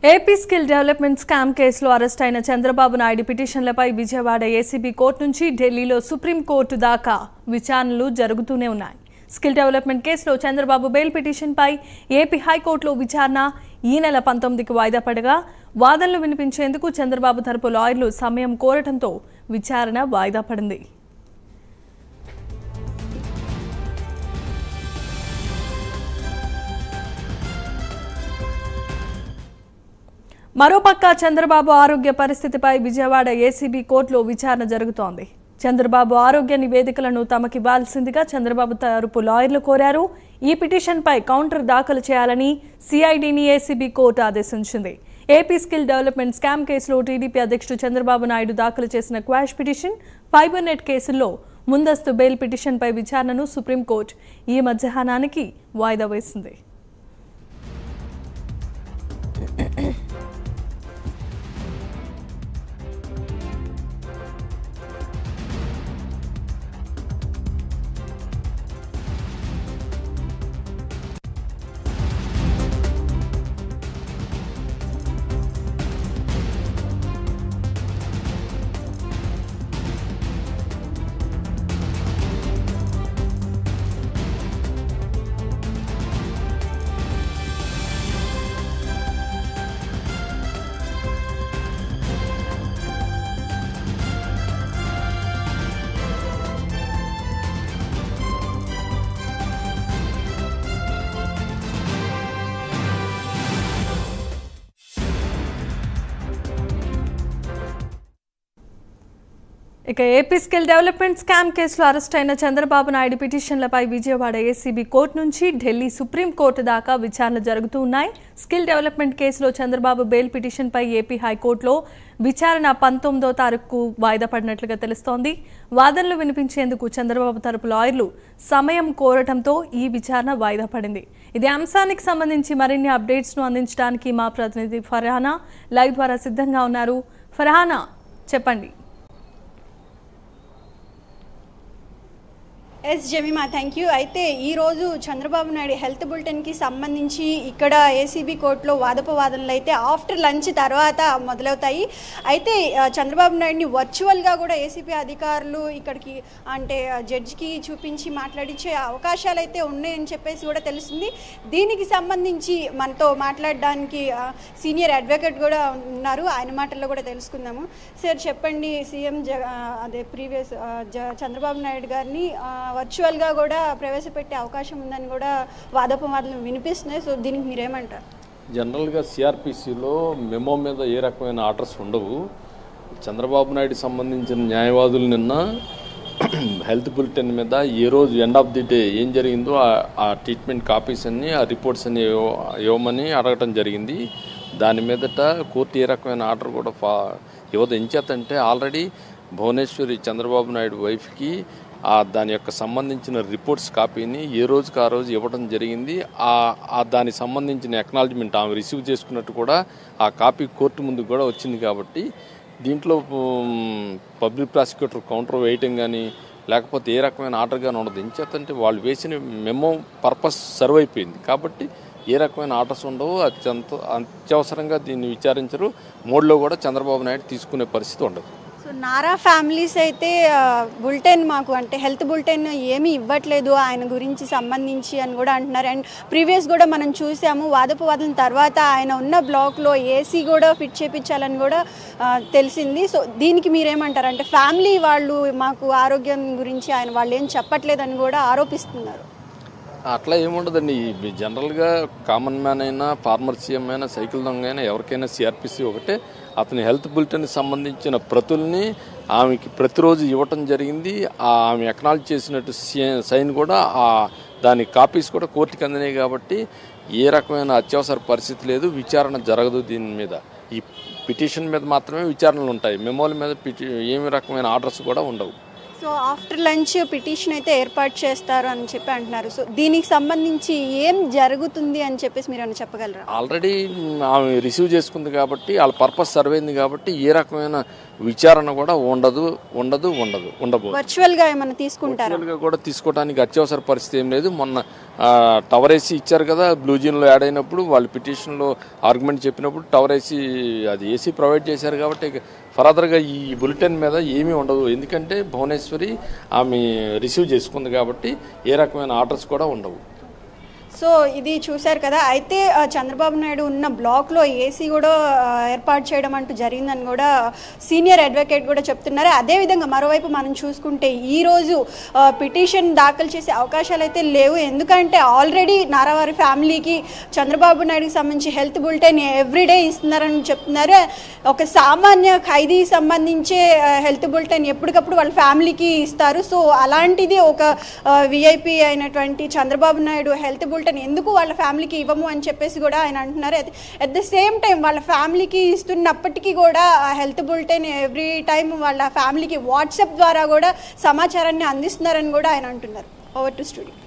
AP skill development scam కేసులో arrest అయిన చంద్రబాబు నాయుడు పిటిషన్లపై విజయవాడ ఏసీబీ కోర్టు నుంచి ఢిల్లీలో సుప్రీంకోర్టు దాకా విచారణలు జరుగుతూనే ఉన్నాయి స్కిల్ డెవలప్మెంట్ కేసులో చంద్రబాబు బెయిల్ పిటిషన్పై ఏపీ హైకోర్టులో విచారణ ఈ నెల పంతొమ్మిదికి వాయిదా పడగా వాదనలు వినిపించేందుకు చంద్రబాబు తరపు లాయర్లు సమయం కోరటంతో విచారణ వాయిదా పడింది మరోపక్క చంద్రబాబు ఆరోగ్య పరిస్థితిపై విజయవాడ ఏసీబీ కోర్టులో విచారణ జరుగుతోంది చంద్రబాబు ఆరోగ్య నివేదికలను తమకివ్వాల్సిందిగా చంద్రబాబు తరపు లాయర్లు కోరారు ఈ పిటిషన్పై కౌంటర్ దాఖలు చేయాలని సిఐడిని ఏసీబీ కోర్టు ఆదేశించింది ఏపీ స్కిల్ డెవలప్మెంట్ స్కామ్ కేసులో టీడీపీ అధ్యక్షుడు చంద్రబాబు నాయుడు దాఖలు చేసిన క్వాష్ పిటిషన్ ఫైబర్ నెట్ కేసుల్లో ముందస్తు బెయిల్ పిటిషన్పై విచారణను సుప్రీంకోర్టు ఈ మధ్యాహ్నానికి వాయిదా వేసింది ఇక ఏపీ స్కిల్ డెవలప్మెంట్ స్కామ్ కేసులో అరెస్ట్ అయిన చంద్రబాబు నాయుడు పిటిషన్లపై విజయవాడ ఏసీబీ కోర్టు నుంచి ఢిల్లీ సుప్రీం కోర్టు దాకా విచారణ జరుగుతూ ఉన్నాయి స్కిల్ డెవలప్మెంట్ కేసులో చంద్రబాబు బెయిల్ పిటిషన్పై ఏపీ హైకోర్టులో విచారణ పంతొమ్మిదో తారీఖు వాయిదా పడినట్లుగా తెలుస్తోంది వాదనలు వినిపించేందుకు చంద్రబాబు తరపు లాయర్లు సమయం కోరటంతో ఈ విచారణ వాయిదా పడింది ఇదే అంశానికి సంబంధించి మరిన్ని అప్డేట్స్ను అందించడానికి మా ప్రతినిధి ఫర్హానా లైవ్ ద్వారా సిద్ధంగా ఉన్నారు ఫర్హానా చెప్పండి ఎస్ జమీమా థ్యాంక్ యూ అయితే ఈరోజు చంద్రబాబు నాయుడు హెల్త్ బులెటిన్కి సంబంధించి ఇక్కడ ఏసీబీ కోర్టులో వాదోపవాదనలు అయితే ఆఫ్టర్ లంచ్ తర్వాత మొదలవుతాయి అయితే ఆ, చంద్రబాబు నాయుడిని వర్చువల్గా కూడా ఏసీపీ అధికారులు ఇక్కడికి అంటే ఆ, జడ్జికి చూపించి మాట్లాడించే అవకాశాలు అయితే ఉన్నాయని చెప్పేసి కూడా తెలుస్తుంది దీనికి సంబంధించి మనతో మాట్లాడడానికి ఆ, సీనియర్ అడ్వకేట్ కూడా ఉన్నారు ఆయన మాటల్లో కూడా తెలుసుకుందాము సార్ చెప్పండి సీఎం జగ ఆ, అదే ప్రీవియస్ చంద్రబాబు నాయుడు గారిని ఆ, వర్చువల్గా కూడా ప్రవేశపెట్టే అవకాశం ఉందని కూడా వాదోపవాదాలు వినిపిస్తున్నాయి సో దీనికి మీరేమంటారు జనరల్గా సిఆర్పిసిలో మెమో మీద ఏ రకమైన ఆర్డర్స్ ఉండవు చంద్రబాబు నాయుడు సంబంధించిన న్యాయవాదులు నిన్న హెల్త్ బులెటిన్ మీద ఏ రోజు ఎండ్ ఆఫ్ ది డే ఏం జరిగిందో ఆ- ఆ ట్రీట్మెంట్ కాపీస్ అన్ని ఆ రిపోర్ట్స్ అన్ని ఇవ్వ- ఇవ్వమని అడగటం జరిగింది దాని మీదట కోర్టు ఏ రకమైన ఆర్డర్ కూడా ఫా ఇవ్వదు ఎంచేతంటే ఆల్రెడీ భువనేశ్వరి చంద్రబాబు నాయుడు వైఫ్కి ఆ దాని యొక్క సంబంధించిన రిపోర్ట్స్ కాపీని ఏ రోజుకి ఆ రోజు ఇవ్వడం జరిగింది ఆ ఆ దానికి సంబంధించిన ఎక్నాలజ్మెంట్ ఆమె రిసీవ్ చేసుకున్నట్టు కూడా ఆ కాపీ కోర్టు ముందు కూడా వచ్చింది కాబట్టి దీంట్లో పబ్లిక్ ప్రాసిక్యూటర్ కౌంటర్ వేయటం కానీ లేకపోతే ఏ రకమైన ఆర్డర్ కానీ ఉండదు ఎంచేతంటే వాళ్ళు వేసిన మెమో పర్పస్ సర్వ్ అయిపోయింది కాబట్టి ఏ రకమైన ఆర్డర్స్ ఉండవు అత్యంత అత్యవసరంగా దీన్ని విచారించరు మోడ్లో కూడా చంద్రబాబు నాయుడు తీసుకునే పరిస్థితి ఉండదు సో నారా ఫ్యామిలీస్ అయితే బులెటిన్ మాకు అంటే హెల్త్ బులెటిన్ ఏమీ ఇవ్వట్లేదు ఆయన గురించి సంబంధించి అని కూడా అంటున్నారు అండ్ ప్రీవియస్ కూడా మనం చూసాము వాదోపవాదం తర్వాత ఆయన ఉన్న బ్లాక్లో ఏసీ కూడా ఫిట్ చేపించాలని కూడా ఆ, తెలిసింది సో దీనికి మీరేమంటారు అంటే ఫ్యామిలీ వాళ్ళు మాకు ఆరోగ్యం గురించి ఆయన వాళ్ళు ఏం చెప్పట్లేదని కూడా ఆరోపిస్తున్నారు అట్లా ఏముండదండి ఈ జనరల్గా కామన్ మ్యాన్ అయినా ఫార్మర్ సీఎం అయినా సైకిల్ దొంగ అయినా ఎవరికైనా సిఆర్పిసి ఒకటే అతని హెల్త్ బులెటిన్కి సంబంధించిన ప్రతుల్ని ఆమెకి ప్రతిరోజు ఇవ్వటం జరిగింది ఆ ఆమె ఎక్నాలజ్ చేసినట్టు సీ- సైన్ కూడా ఆ దాని కాపీస్ కూడా కోర్టుకి అందినాయి కాబట్టి ఏ రకమైన అత్యవసర పరిస్థితి లేదు విచారణ జరగదు దీని మీద ఈ పిటిషన్ మీద మాత్రమే విచారణలు ఉంటాయి మెమోల మీద పిటి ఏమి రకమైన ఆర్డర్స్ కూడా ఉండవు సో ఆఫ్టర్ లంచ్ పిటిషన్ అయితే ఏర్పాటు చేస్తారు అని చెప్పి అంటున్నారు సో దీనికి సంబంధించి ఏం జరుగుతుంది అని చెప్పేసి మీరు ఏమైనా చెప్పగలరా ఆల్రెడీ ఆమె రిసీవ్ చేసుకుంది కాబట్టి వాళ్ళ పర్పస్ సర్వ్ అయింది కాబట్టి ఏ రకమైన విచారణ కూడా ఉండదు ఉండదు ఉండదు ఉండబోదు వర్చువల్గా ఏమైనా తీసుకుంటారా వర్చువల్గా కూడా తీసుకోవడానికి అత్యవసర పరిస్థితి ఏం లేదు మొన్న ఆ, టవర్ ఏసీ ఇచ్చారు కదా బ్లూ జీన్లో యాడ్ అయినప్పుడు వాళ్ళు పిటిషన్లో ఆర్గ్యుమెంట్ చెప్పినప్పుడు టవర్ ఏసీ అది ఏసీ ప్రొవైడ్ చేశారు కాబట్టి ఇక ఫర్దర్గా ఈ బులెటిన్ మీద ఏమీ ఉండదు ఎందుకంటే భువనేశ్వరి ఆమె రిసీవ్ చేసుకుంది కాబట్టి ఏ రకమైన ఆర్డర్స్ కూడా ఉండవు సో ఇది చూశారు కదా అయితే ఆ, చంద్రబాబు నాయుడు ఉన్న బ్లాక్లో ఏసీ కూడా ఆ, ఏర్పాటు చేయడం అంటూ జరిగిందని కూడా సీనియర్ అడ్వకేట్ కూడా చెప్తున్నారు అదేవిధంగా మరోవైపు మనం చూసుకుంటే ఈరోజు పిటిషన్ దాఖలు చేసే అవకాశాలు అయితే లేవు ఎందుకంటే ఆల్రెడీ నారావారి ఫ్యామిలీకి చంద్రబాబు నాయుడుకి సంబంధించి హెల్త్ బులెటిన్ ఎవ్రీడే ఇస్తున్నారని చెప్తున్నారు ఒక సామాన్య ఖైదీకి సంబంధించే హెల్త్ బులెటిన్ ఎప్పటికప్పుడు వాళ్ళ ఫ్యామిలీకి ఇస్తారు సో అలాంటిది ఒక విఐపి అయినటువంటి చంద్రబాబు నాయుడు హెల్త్ బులెటిన్ ఎందుకు వాళ్ళ ఫ్యామిలీకి ఇవ్వము అని చెప్పేసి కూడా ఆయన అంటున్నారు అట్ ద సేమ్ టైం వాళ్ళ ఫ్యామిలీకి ఇస్తున్నప్పటికీ కూడా ఆ హెల్త్ బులెటిన్ ఎవ్రీ టైం వాళ్ళ ఫ్యామిలీకి వాట్సాప్ ద్వారా కూడా సమాచారాన్ని అందిస్తున్నారని కూడా ఆయన అంటున్నారు ఓవర్ టు స్టూడియో